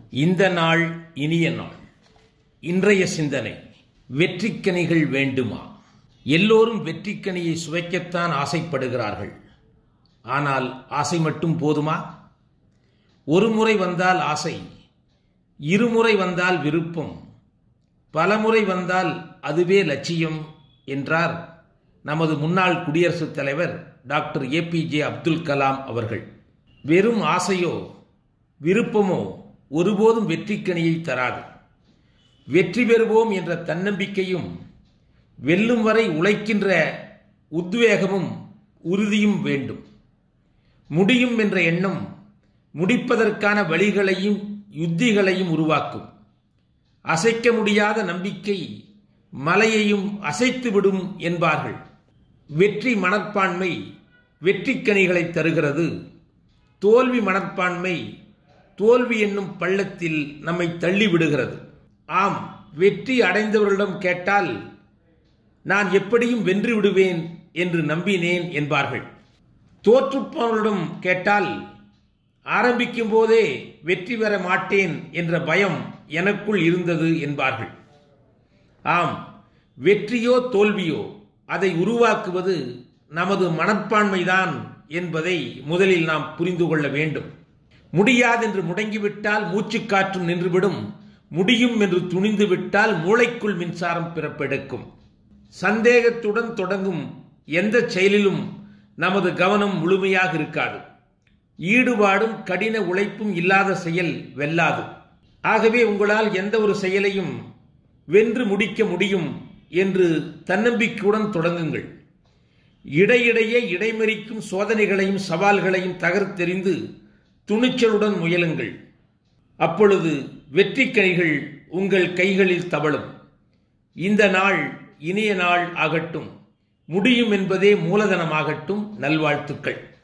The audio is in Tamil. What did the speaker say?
இந்த நாள் இனிய நாள் இன்றைய சிந்தனை வெற்றிக்கனிகள் வேண்டுமா எல்லோரும் வெற்றிக்கனியை சுவைக்கத்தான் ஆசைப்படுகிறார்கள் ஆனால் ஆசை மட்டும் போதுமா ஒரு முறை வந்தால் ஆசை இருமுறை வந்தால் விருப்பம் பலமுறை வந்தால் அதுவே லட்சியம் என்றார் நமது முன்னாள் குடியரசுத் தலைவர் டாக்டர் ஏபிஜே அப்துல் கலாம் அவர்கள் வெறும் ஆசையோ விருப்பமோ ஒருபோதும் வெற்றிக்கனியை தராது வெற்றி பெறுவோம் என்ற தன்னம்பிக்கையும் வெல்லும் வரை உழைக்கின்ற உத்வேகமும் உறுதியும் வேண்டும் முடியும் என்ற எண்ணம் முடிப்பதற்கான வழிகளையும் யுத்திகளையும் உருவாக்கும் அசைக்க முடியாத நம்பிக்கை மலையையும் அசைத்துவிடும் என்பார்கள் வெற்றி மனப்பான்மை வெற்றிக்கனிகளை தருகிறது தோல்வி மனப்பான்மை தோல்வி என்னும் பள்ளத்தில் நம்மை தள்ளிவிடுகிறது ஆம் வெற்றி அடைந்தவர்களிடம் கேட்டால் நான் எப்படியும் வென்று விடுவேன் என்று நம்பினேன் என்பார்கள் தோற்றுப்பவர்களிடம் கேட்டால் ஆரம்பிக்கும் போதே வெற்றி பெற மாட்டேன் என்ற பயம் எனக்குள் இருந்தது என்பார்கள் ஆம் வெற்றியோ தோல்வியோ அதை உருவாக்குவது நமது மனப்பான்மைதான் என்பதை முதலில் நாம் புரிந்து கொள்ள வேண்டும் முடியாதென்று முடங்கிவிட்டால் மூச்சுக்காற்றும் நின்றுவிடும் முடியும் என்று துணிந்து விட்டால் மூளைக்குள் மின்சாரம் பிறப்பெடுக்கும் சந்தேகத்துடன் தொடங்கும் எந்த செயலிலும் நமது கவனம் முழுமையாக இருக்காது ஈடுபாடும் கடின உழைப்பும் இல்லாத செயல் வெல்லாது ஆகவே உங்களால் எந்த ஒரு செயலையும் வென்று முடிக்க முடியும் என்று தன்னம்பிக்கையுடன் தொடங்குங்கள் இடையிடையே இடைமறிக்கும் சோதனைகளையும் சவால்களையும் தகர்த்தெறிந்து துணிச்சலுடன் முயலுங்கள் அப்பொழுது வெற்றிக்கனிகள் உங்கள் கைகளில் தவழும் இந்த நாள் இனிய நாள் ஆகட்டும் முடியும் என்பதே மூலதனமாகட்டும் நல்வாழ்த்துக்கள்